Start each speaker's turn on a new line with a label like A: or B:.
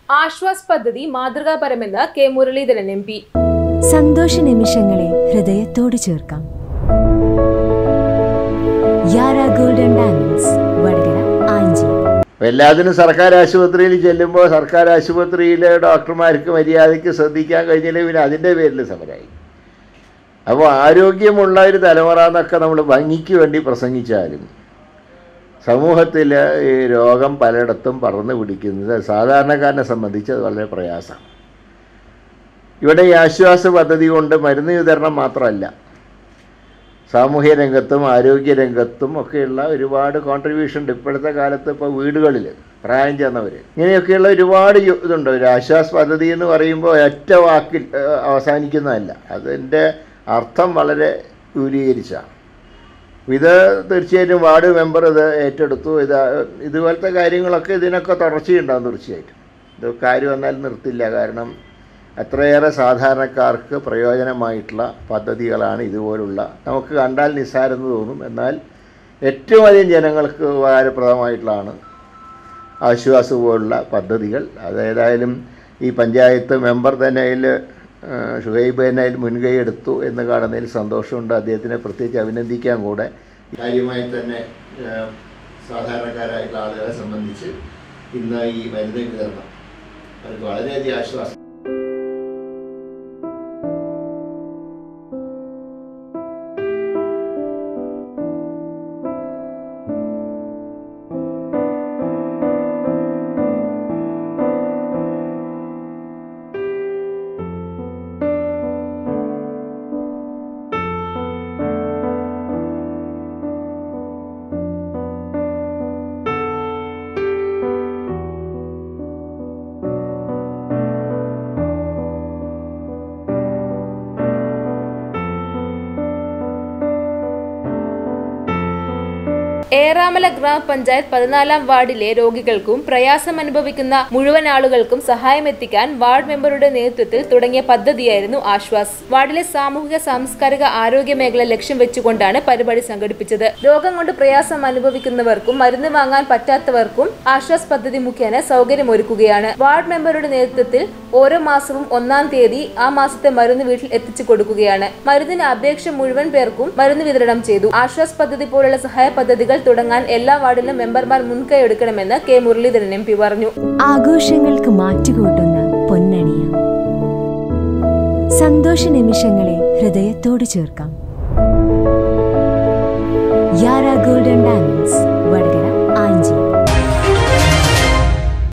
A: ആശ്വാസ് പദ്ധതി മാതൃകാപരമെന്ന് K Muraleedharan M P
B: സന്തോഷ നിമിഷങ്ങളെ ഹൃദയത്തോട് ചേർക്കാം യാര ഗോൾഡൻ ഡയമണ്ട്സ് വടകര ആഞ്ചി
C: അപ്പോൾ എല്ലാത്തിനും സർക്കാർ ആശുപത്രിയിൽ ചെല്ലുമ്പോൾ സർക്കാർ ആശുപത്രിയിലെ ഡോക്ടർമാർക്ക് മര്യാദയ്ക്ക് ശ്രദ്ധിക്കാൻ കഴിഞ്ഞില്ല പിന്നെ അതിൻ്റെ പേരിൽ സമരമായി അപ്പോൾ ആരോഗ്യമുള്ള ഒരു തലമുറ എന്നൊക്കെ നമ്മൾ ഭംഗിക്ക് വേണ്ടി പ്രസംഗിച്ചാലും സമൂഹത്തിൽ ഈ രോഗം പലയിടത്തും പറന്ന് പിടിക്കുന്നത് സാധാരണക്കാരനെ സംബന്ധിച്ച് അത് വളരെ പ്രയാസമാണ് ഇവിടെ ഈ ആശ്വാസ പദ്ധതി കൊണ്ട് മരുന്ന് വിതരണം മാത്രമല്ല സാമൂഹ്യ രംഗത്തും ആരോഗ്യ രംഗത്തും ഒക്കെയുള്ള ഒരുപാട് കോൺട്രിബ്യൂഷൻ ഉണ്ട് ഇപ്പോഴത്തെ കാലത്ത് ഇപ്പോൾ വീടുകളിൽ പ്രായം ചെന്നവർ ഇങ്ങനെയൊക്കെയുള്ള ഒരുപാട് യു- ഇതുണ്ട് ഒരു ആശ്വാസ് പദ്ധതി എന്ന് പറയുമ്പോൾ ഒറ്റ വാക്കിൽ ഏഹ്, അവസാനിക്കുന്നതല്ല അതിൻ്റെ അർത്ഥം വളരെ വിപുലീകരിച്ചാണ് ഇത് തീർച്ചയായിട്ടും വാർഡ് മെമ്പർ ഇത് ഏറ്റെടുത്തു ഇത് ഇതുപോലത്തെ കാര്യങ്ങളൊക്കെ ഇതിനൊക്കെ തുടർച്ചയുണ്ടാകും തീർച്ചയായിട്ടും ഇത് കാര്യം വന്നാൽ നിർത്തില്ല കാരണം അത്രയേറെ സാധാരണക്കാർക്ക് പ്രയോജനമായിട്ടുള്ള പദ്ധതികളാണ് ഇതുപോലുള്ള നമുക്ക് കണ്ടാൽ നിസ്സാരെന്ന് തോന്നും എന്നാൽ ഏറ്റവും അധികം ജനങ്ങൾക്ക് ഉപകാരപ്രദമായിട്ടുള്ളതാണ് ആശ്വാസ് പോലുള്ള പദ്ധതികൾ അതേതായാലും ഈ പഞ്ചായത്ത് മെമ്പർ തന്നെ അതിൽ ഷുഹൈബ് തന്നെ അതിൽ മുൻകൈ എടുത്തു എന്ന് കാണുന്നതിൽ സന്തോഷമുണ്ട് അദ്ദേഹത്തിനെ പ്രത്യേകിച്ച് അഭിനന്ദിക്കാൻ കൂടെ കാര്യമായി തന്നെ ഏഹ്, സാധാരണക്കാരായിട്ടുള്ള ആളുകളെ സംബന്ധിച്ച് ഇന്ന് ഈ മരുന്ന് വിതരണം അവർക്ക് വളരെയധികം ആശ്വാസം
A: ഏറാമല ഗ്രാമപഞ്ചായത്ത് പതിനാലാം വാർഡിലെ രോഗികൾക്കും പ്രയാസം അനുഭവിക്കുന്ന മുഴുവൻ ആളുകൾക്കും സഹായമെത്തിക്കാൻ വാർഡ് മെമ്പറുടെ നേതൃത്വത്തിൽ തുടങ്ങിയ പദ്ധതിയായിരുന്നു ആശ്വാസ് വാർഡിലെ സാമൂഹിക സാംസ്കാരിക ആരോഗ്യ മേഖല ലക്ഷ്യം വെച്ചുകൊണ്ടാണ് പരിപാടി സംഘടിപ്പിച്ചത് രോഗം കൊണ്ട് പ്രയാസം അനുഭവിക്കുന്നവർക്കും മരുന്ന് വാങ്ങാൻ പറ്റാത്തവർക്കും ആശ്വാസ് പദ്ധതി മുഖേന സൗകര്യമൊരുക്കുകയാണ് വാർഡ് മെമ്പറുടെ നേതൃത്വത്തിൽ ഓരോ മാസവും ഒന്നാം തീയതി ആ മാസത്തെ മരുന്ന് വീട്ടിൽ എത്തിച്ചു കൊടുക്കുകയാണ് മരുന്നിന് അപേക്ഷ മുഴുവൻ പേർക്കും മരുന്ന് വിതരണം ചെയ്തു ആശ്വാസ് പദ്ധതി പോലുള്ള സഹായ പദ്ധതികൾ തുടങ്ങാൻ എല്ലാ വാർഡിലും മെമ്പർമാർ മുൻകൈ എടുക്കണമെന്ന് കെ മുരളീധരൻ എം പി പറഞ്ഞു
B: ആഘോഷങ്ങൾക്ക് മാറ്റുകൂട്ടുന്ന പൊന്നണിയ സന്തോഷ നിമിഷങ്ങളെ ഹൃദയത്തോട് ചേർക്കാം